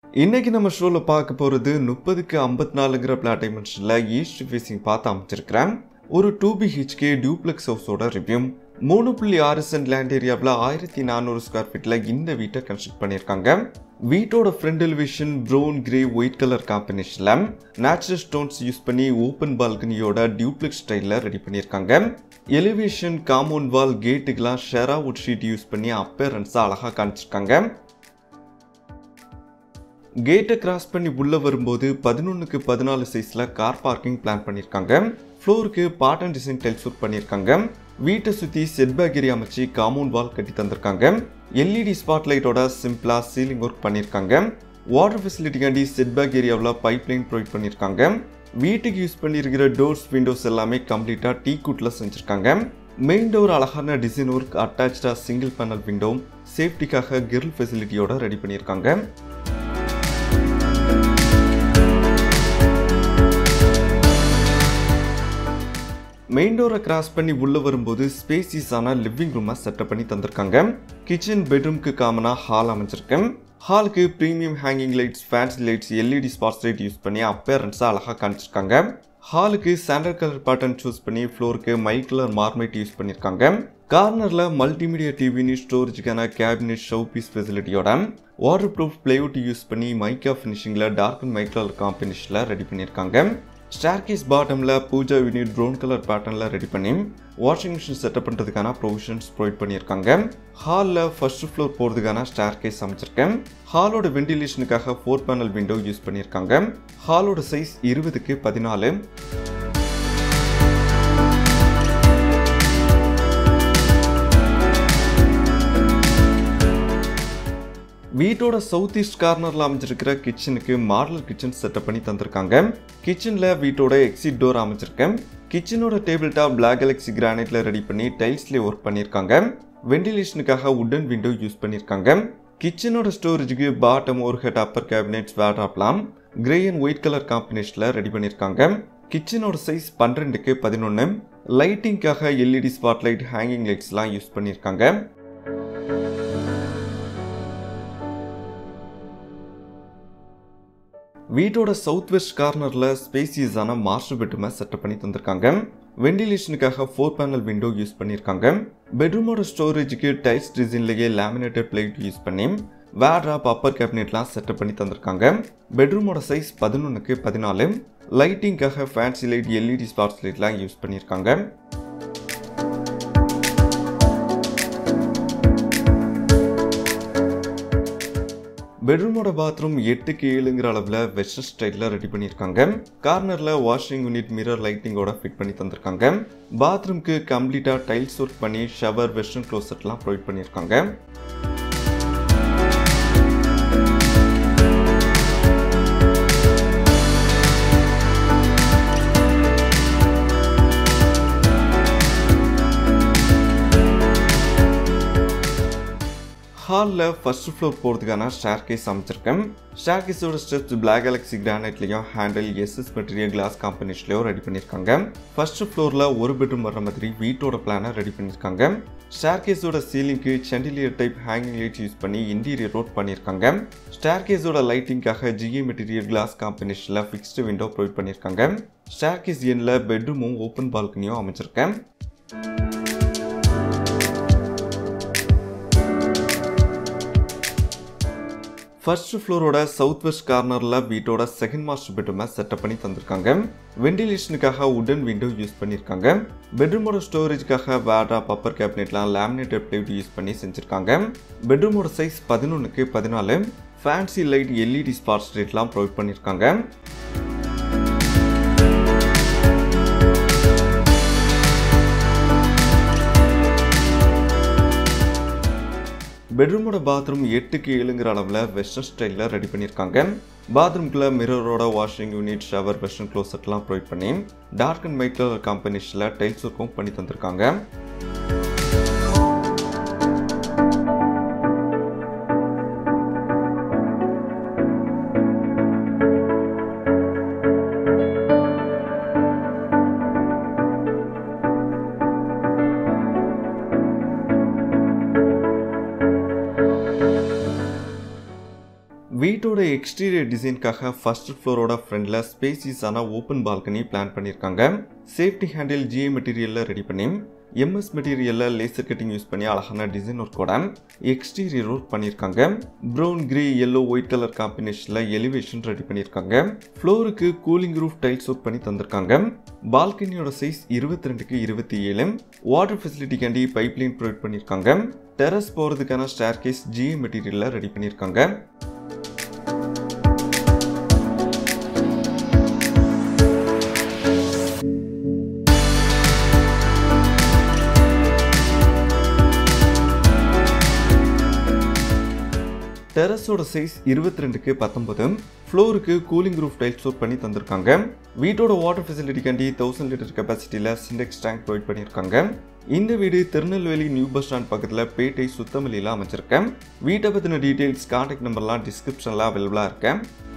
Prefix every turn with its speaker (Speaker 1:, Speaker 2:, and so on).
Speaker 1: இன்னைக்கு நம்ம ஷோவில் பார்க்க போகிறது முப்பதுக்கு ஐம்பத்தி நாலுங்கிற பிளாட் டைமென்ஷனில் ஈஸ்ட் ஃபேஸிங் பார்த்து அமைச்சிருக்கிறேன் ஒரு டூ பிஹெச்கே டியூப்ளெக்ஸ் ஹவுஸோட ரிவ்யூ மூணு புள்ளி ஆறு சென்ட் லேண்ட் ஏரியாவில் ஆயிரத்தி நானூறு ஸ்கொயர் ஃபீட்டில் இந்த வீட்டை கன்ஸ்ட்ரக்ட் பண்ணியிருக்காங்க வீட்டோட front elevation brown grey white colour காம்பினேஷனில் நேச்சுரல் ஸ்டோன்ஸ் யூஸ் பண்ணி ஓப்பன் பால்கனியோட டியூப்ளெக்ஸ் ஸ்டைலில் ரெடி பண்ணியிருக்காங்க எலிவேஷன் காம்பவுண்ட் வால் கேட்டுக்கெலாம் ஷெரா வுட் ஷீட் யூஸ் பண்ணி அப்பேரன்ஸாக அழகாக காமிச்சிருக்காங்க கேட்டை கிராஸ் பண்ணி உள்ளே வரும்போது பதினொன்றுக்கு பதினாலு சைஸில் கார் பார்க்கிங் பிளான் பண்ணியிருக்காங்க ஃப்ளோருக்கு பாட்டன் டிசைன் டைல்ஸ் ஒர்க் பண்ணியிருக்காங்க வீட்டை சுற்றி செட்பேக் ஏரியா அமைச்சு காம்பவுண்ட் வால் கட்டி தந்திருக்காங்க எல்இடி ஸ்பாட் லைட்டோட சிம்பிளாக சீலிங் ஒர்க் பண்ணியிருக்காங்க வாட்டர் ஃபெசிலிட்டிக்காண்டி செட்பேக் ஏரியாவில் பைப் லைன் ப்ரொவைட் பண்ணியிருக்காங்க வீட்டுக்கு யூஸ் பண்ணியிருக்கிற டோர்ஸ் விண்டோஸ் எல்லாமே கம்ப்ளீட்டாக டீ குட்டில் செஞ்சுருக்காங்க மெயின் டோர் அழகான டிசைன் ஒர்க் அட்டாச்சாக சிங்கிள் பேனல் விண்டோ சேஃப்டிக்காக கிரில் ஃபெசிலிட்டியோட ரெடி பண்ணியிருக்காங்க மெயின் டோரை கிராஸ் பண்ணி உள்ளே வரும்போது ஸ்பேசிஸான லிவிங் ரூமை செட்டப் பண்ணி தந்திருக்காங்க கிச்சன் பெட்ரூம்க்கு காமனாக ஹால் அமைச்சிருக்கேன் ஹாலுக்கு premium hanging lights fancy lights LED spots light use பண்ணி அப்பேரன்ஸாக அழகாக காமிச்சிருக்காங்க ஹாலுக்கு சாண்டல் கலர் பேட்டர்ன் சூஸ் பண்ணி ஃப்ளோருக்கு மைல் கலர் மார்மைட் யூஸ் பண்ணியிருக்காங்க கார்னரில் மல்டிமீடியா டிவினி ஸ்டோரேஜுக்கான கேபினெட் ஷோ பீஸ் ஃபெசிலிட்டியோட வாட்டர் ப்ரூஃப் பிளேவுட் யூஸ் பண்ணி மைக்கா ஃபினிஷிங்கில் டார்க் அண்ட் மைக் கலர் காம்பினேஷனில் ரெடி பண்ணியிருக்காங்க ஸ்டார்கேஸ் பாட்டமில் பூஜா யூனிட் ப்ரௌன் கலர் பேட்டர்னில் ரெடி பண்ணி வாஷிங் மிஷின் செட்டப் பண்ணுறதுக்கான ப்ரொவிஷன்ஸ் ப்ரொவைட் பண்ணியிருக்காங்க ஹாலில் ஃபர்ஸ்ட் ஃப்ளோர் போகிறதுக்கான ஸ்டார்கேஸ் அமைச்சிருக்கேன் ஹாலோட வெண்டிலேஷனுக்காக ஃபோர் பேனல் விண்டோ யூஸ் பண்ணியிருக்காங்க ஹாலோட சைஸ் இருபதுக்கு பதினாலு வீட்டோட சவுத் ஈஸ்ட் கார்னரில் அமைஞ்சிருக்கிற கிச்சனுக்கு மாடல் கிச்சன் செட்டப் பண்ணி தந்திருக்காங்க கிச்சனில் வீட்டோட எக்ஸிட் டோர் அமைச்சிருக்கேன் கிச்சனோட டேபிள் டாப் பிளாக் கலெக்சி கிரானைட்ல ரெடி பண்ணி டைல்ஸ்லேயே ஒர்க் பண்ணியிருக்காங்க வெண்டிலேஷனுக்காக உட்டன் விண்டோ யூஸ் பண்ணியிருக்காங்க கிச்சனோட ஸ்டோரேஜுக்கு பாட்டம் ஒரு ஹெட் அப்பர் கேபினெட்ஸ் வேட்ராப்லாம் கிரே அண்ட் ஒயிட் கலர் காம்பினேஷனில் ரெடி பண்ணியிருக்காங்க கிச்சனோட சைஸ் பன்னிரெண்டுக்கு பதினொன்று லைட்டிங்காக எல்இடி ஸ்பாட்லைட் ஹேங்கிங் லைட்ஸ்லாம் யூஸ் பண்ணியிருக்காங்க வீட்டோட சவுத் வெஸ்ட் கார்னரில் ஸ்பேசியஸான மாஸ்டர் பெட்ரூமை செட்டப் பண்ணி தந்திருக்காங்க வெண்டிலேஷனுக்காக ஃபோர் பேனல் விண்டோ யூஸ் பண்ணியிருக்காங்க பெட்ரூமோட ஸ்டோரேஜுக்கு டைல்ஸ் டிசைன்லேயே லேமினேட்டட் பிளேட் யூஸ் பண்ணி வேட்ராப் அப்பர் கேபினெட்லாம் செட்டப் பண்ணி தந்திருக்காங்க பெட்ரூமோட சைஸ் பதினொன்றுக்கு பதினாலு லைட்டிங்காக ஃபேன்சி லைட் எல்இடி ஸ்பாட்ஸ் லைட்லாம் யூஸ் பண்ணியிருக்காங்க பெட்ரூமோட பாத்ரூம் எட்டுக்கு ஏழுங்கிற அளவில் வெஸ்டர்ன் ஸ்டைலில் ரெடி பண்ணியிருக்காங்க கார்னரில் வாஷிங் யூனிட் மிரர் லைட்டிங்கோட ஃபிட் பண்ணி தந்திருக்காங்க பாத்ரூம்க்கு கம்ப்ளீட்டாக டைல்ஸ் ஒர்க் பண்ணி ஷவர் வெஸ்டர்ன் க்ளோசெட்லாம் ப்ரொவைட் பண்ணியிருக்காங்க ஹாலில் ஃபர்ஸ்ட் ஃப்ளோர் போகிறதுக்கான ஸ்டார் கேஸ் அமைச்சிருக்கேன் ஸ்டார் கேஸோட ஸ்டெப்ஸ் பிளாக் கேலக்ஸி கிரானைட்லையும் ஹேண்டில் எஸ்எஸ் மெட்டீரியல் கிளாஸ் காம்பினேஷன்லையும் ரெடி பண்ணியிருக்காங்க ஃபர்ஸ்ட் ஃப்ளோரில் ஒரு பெட்ரூம் வர மாதிரி வீட்டோட பிளானை ரெடி பண்ணியிருக்காங்க ஸ்டார் கேஸோட சீலிங்க்கு chandelier type hanging lights use பண்ணி இன்டீரியர் ரோட் பண்ணியிருக்காங்க ஸ்டார் கேஸோட லைட்டிங்காக ஜிஏ மெட்டீரியல் கிளாஸ் காம்பினேஷனில் ஃபிக்ஸ்டு விண்டோ ப்ரொவைட் பண்ணியிருக்காங்க ஸ்டார் கேஸ் எண்ணில் பெட்ரூமும் ஓப்பன் பால்கனியும் அமைச்சிருக்கேன் ஃபர்ஸ்ட் ஃப்ளோரோட சவுத் வெஸ்ட் கார்னரில் வீட்டோட செகண்ட் மாஸ்டர் பெட்ரூமை செட்டப் பண்ணி தந்திருக்காங்க வெண்டிலேஷனுக்காக உடன் விண்டோ யூஸ் பண்ணியிருக்காங்க பெட்ரூமோட ஸ்டோரேஜ்க்காக வேட்ரா பப்பர் கேபினெட்லாம் லேமினேட்டட் பிளேட் யூஸ் பண்ணி செஞ்சுருக்காங்க பெட்ரூமோட சைஸ் பதினொன்றுக்கு பதினாலு ஃபேன்சி லைட் எல்இடி ஸ்பாட் ஸ்ட்ரீட்லாம் ப்ரொவைட் பண்ணியிருக்காங்க பெட்ரூமோட பாத்ரூம் எட்டுக்கு ஏழுங்கிற அளவில் வெஸ்டர்ன் ஸ்டைலில் ரெடி பண்ணியிருக்காங்க பாத்ரூம்குள்ள மிரரோட வாஷிங் யூனிட் ஷவர் வெஸ்டர்ன் க்ளோசெட்லாம் ப்ரொவைட் பண்ணி டார்க் அண்ட் மைட் கலர் காம்பினேஷனில் டைல்ஸ் ஒர்க்கும் பண்ணி தந்திருக்காங்க வீட்டோட எக்ஸ்டீரியர் டிசைனுக்காக ஃபர்ஸ்ட் ஃப்ளோரோட ஃப்ரண்டில் ஸ்பேசிஸான ஓப்பன் பால்கனி பிளான் பண்ணியிருக்காங்க சேஃப்டி ஹேண்டில் ஜிஏ மெட்டீரியலில் ரெடி பண்ணி எம்எஸ் மெட்டீரியலில் லேசர் கட்டிங் யூஸ் பண்ணி அழகான டிசைன் ஒர்க்கோட எக்ஸ்டீரியர் ஒர்க் பண்ணியிருக்காங்க brown grey yellow white colour காம்பினேஷனில் எலிவேஷன் ரெடி பண்ணியிருக்காங்க ஃப்ளோருக்கு கூலிங் ரூஃப் டைல்ஸ் ஒர்க் பண்ணி தந்திருக்காங்க பால்கனியோட சைஸ் இருபத்தி ரெண்டுக்கு இருபத்தி ஏழு வாட்டர் ஃபெசிலிட்டிக்காண்டி பைப்லைன் ப்ரொவைட் பண்ணியிருக்காங்க டெரஸ் போகிறதுக்கான ஸ்டேர் கேஸ் ஜிஏ மெட்டீரியலில் ரெடி பண்ணியிருக்காங்க டெரஸோட சைஸ் இருபத்தி ரெண்டுக்கு பத்தொன்பது ஃப்ளோருக்கு கூலிங் ரூஃப் டைல்ஸ் ஒர்க் பண்ணி தந்திருக்காங்க வீட்டோட வாட்டர் ஃபெசிலிட்டிக்காண்டி தௌசண்ட் லிட்டர் கெப்பாசிட்டியில் சிண்டெக்ஸ் டேங்க் ப்ரொவைட் பண்ணியிருக்காங்க இந்த வீடு திருநெல்வேலி நியூ பஸ் ஸ்டாண்ட் பக்கத்தில் பேட்டை சுத்தமல்லியில் அமைச்சிருக்கேன் வீட்டை பற்றின டீட்டெயில்ஸ் கான்டாக்ட் நம்பர்லாம் டிஸ்கிரிப்ஷனில் அவைலபிளாக இருக்கேன்